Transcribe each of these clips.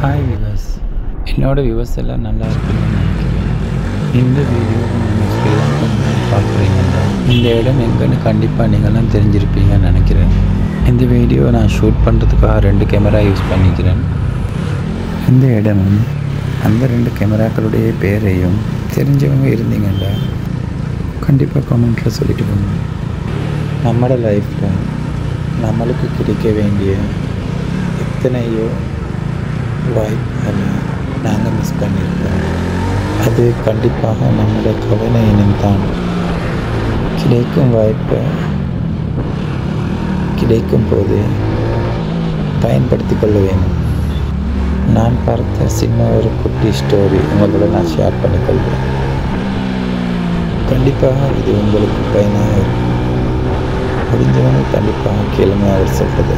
Hi விவஸ் என்னோட விவஸ் எல்லாம் நல்லா இருக்குன்னு நினைக்கிறேன் இந்த வீடியோ நீங்கள் ஸ்ரீலங்கா பார்க்குறீங்கன்னா இந்த இடம் எங்கன்னு கண்டிப்பாக நீங்களாம் தெரிஞ்சிருப்பீங்கன்னு நினைக்கிறேன் இந்த வீடியோ நான் ஷூட் பண்ணுறதுக்காக ரெண்டு கேமரா யூஸ் பண்ணிக்கிறேன் இந்த இடமும் அந்த ரெண்டு கேமராக்களுடைய பேரையும் தெரிஞ்சவங்க இருந்தீங்கன்னா கண்டிப்பாக கமெண்ட்டில் சொல்லிட்டு போங்க நம்மளோட லைஃப்பில் நம்மளுக்கு கிடைக்க வேண்டிய எத்தனையோ வாய்ப்புகளை நாங்கள் மிஸ் பண்ணியிருக்கோம் அது கண்டிப்பாக நம்மளோட கவன இனம்தான் கிடைக்கும் வாய்ப்பை கிடைக்கும் போது பயன்படுத்தி கொள்ள வேணும் நான் பார்த்த சின்ன ஒரு குட்டி ஸ்டோரி உங்களோட நான் ஷேர் பண்ணிக்கொள்வேன் கண்டிப்பாக இது உங்களுக்கு பயனாக இருக்கும் முடிஞ்சவங்க கண்டிப்பாக கேளுங்க அவர் சொல்கிறது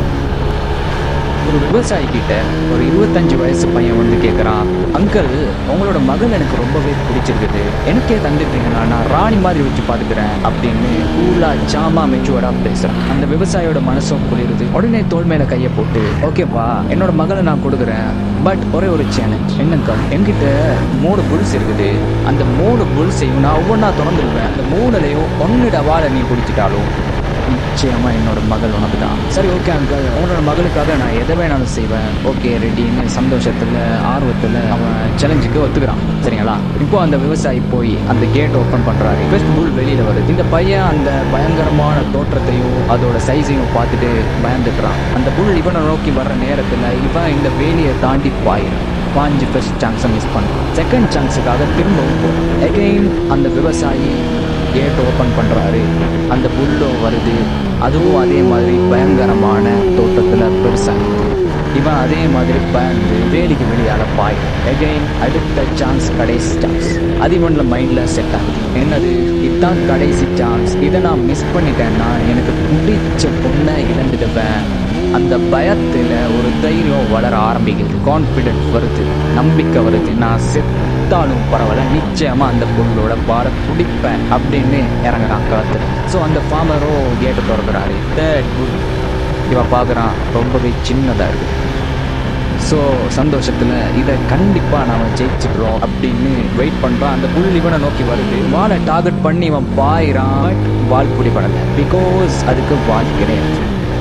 ஒரு விவசாயி கிட்ட ஒரு இருபத்தஞ்சு வயசு பையன் வந்து கேட்குறான் அங்கிள் உங்களோட மகள் எனக்கு ரொம்பவே பிடிச்சிருக்குது எனக்கே தந்துட்டீங்கன்னா நான் ராணி மாதிரி வச்சு பார்த்துக்கிறேன் அப்படின்னு கூலா ஜாமா மெச்சுவரா பேசுறான் அந்த விவசாயியோட மனசும் குளிருது உடனே தோல் மேல கையை போட்டு ஓகேப்பா என்னோட மகளை நான் கொடுக்குறேன் பட் ஒரே ஒரு சேலஞ்ச் என்னங்க என்கிட்ட மூணு புல்ஸ் இருக்குது அந்த மூணு புல்ஸையும் நான் ஒவ்வொன்றா திறந்துருவேன் அந்த மூணுலையும் ஒன்னுட வாழை நீ குடிச்சிட்டாலும் நிச்சயமா என்னோட மகள் உனக்கு தான் சரி ஓகே அங்கிள் உன்னோட மகளுக்காக நான் எதை வேணாலும் செய்வேன் ஓகே ரெடின்னு சந்தோஷத்துல ஆர்வத்துல அவன் சேலஞ்சுக்கு ஒத்துக்கிறான் சரிங்களா இப்போ அந்த விவசாயி போய் அந்த கேட் ஓப்பன் பண்றாரு ஃபர்ஸ்ட் புல் வெளியில வருது இந்த பையன் அந்த பயங்கரமான தோற்றத்தையும் அதோட சைஸையும் பார்த்துட்டு பயந்துக்கிறான் அந்த புல் இவனை நோக்கி வர்ற நேரத்துல இவன் இந்த வேலியை தாண்டி பாயிடும் பாஞ்சு ஃபர்ஸ்ட் சான்ஸை மிஸ் பண்ணுறான் செகண்ட் சான்ஸுக்காக திரும்பவும் போகிறான் எகெயின் அந்த விவசாயி கேட் ஓப்பன் பண்ணுறாரு அந்த புல்லோ வருது அதுவும் அதே மாதிரி பயங்கரமான தோட்டத்தில் பெருசாகுது இவன் அதே மாதிரி பயந்து வேலிக்கு வெளியால பாய் எகைன் அடுத்த சான்ஸ் கடைசி சான்ஸ் அது இவனில் மைண்டில் செட் ஆகுது என்னது இதுதான் கடைசி சான்ஸ் இதை நான் மிஸ் பண்ணிட்டேன்னா எனக்கு பிடிச்ச பொண்ணை இழந்துடுவேன் அந்த பயத்தில் ஒரு தைரியம் வளர ஆரம்பிக்குது கான்ஃபிடென்ட் வருது நம்பிக்கை வருது நான் செத்தாலும் பரவாயில்ல நிச்சயமாக அந்த பொருளோட பார பிடிப்பேன் அப்படின்னு இறங்குறான் காத்துல ஸோ அந்த ஃபார்மரோ கேட்டு திறக்கிறாரு தேர்ட் குட் இவன் பார்க்குறான் ரொம்பவே சின்னதாக இருக்குது ஸோ சந்தோஷத்தில் இதை கண்டிப்பாக நாம் ஜெயிச்சுக்கிறோம் அப்படின்னு வெயிட் பண்ணுறான் அந்த புல் இவனை நோக்கி வருது வாலை டார்கெட் பண்ணி இவன் பாயிறான் பட் வால் பிடிபடலை பிகாஸ் அதுக்கு வால் கிடையாது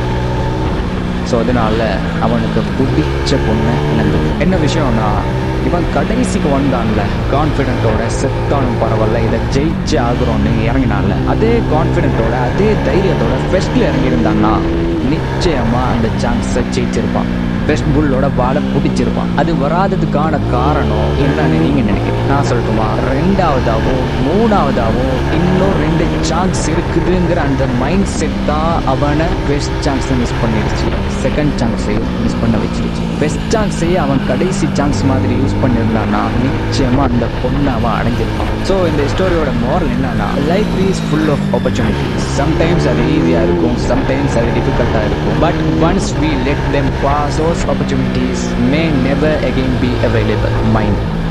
ஸோ அதனால அவனுக்கு பிடிச்ச பொண்ணை இழந்தது என்ன விஷயம்னா இவன் கடைசிக்கு வந்தான்ல கான்ஃபிடென்ட்டோட செத்தாலும் பரவாயில்ல இதை ஜெயிச்சு ஆகுறோன்னு இறங்கினான்ல அதே கான்ஃபிடென்ட்டோட அதே தைரியத்தோட ஃபெஸ்ட்டில் இறங்கியிருந்தான்னா நிச்சயமாக அந்த சான்ஸை ஜெயிச்சிருப்பான் பெஸ்ட் புல்லோட பாலை பிடிச்சிருப்பான் அது வராததுக்கான காரணம் என்னன்னு நீங்க நினைக்கிறீங்க நான் சொல்லட்டுமா ரெண்டாவதாகவும் மூணாவதாகவும் இன்னும் ரெண்டு சான்ஸ் இருக்குதுங்கிற அந்த மைண்ட் செட் தான் அவனை பெஸ்ட் சான்ஸை மிஸ் பண்ணிடுச்சு செகண்ட் சான்ஸையும் மிஸ் பண்ண வச்சிருச்சு பெஸ்ட் சான்ஸையே அவன் கடைசி சான்ஸ் மாதிரி யூஸ் பண்ணியிருந்தான்னா நிச்சயமா அந்த பொண்ணை அவன் அடைஞ்சிருப்பான் ஸோ இந்த ஸ்டோரியோட மாரல் என்னன்னா life is full of opportunities sometimes அது ஈஸியாக இருக்கும் சம்டைம்ஸ் அது டிஃபிகல்ட்டாக இருக்கும் but once we let them pass those opportunities may never again be available. Mind.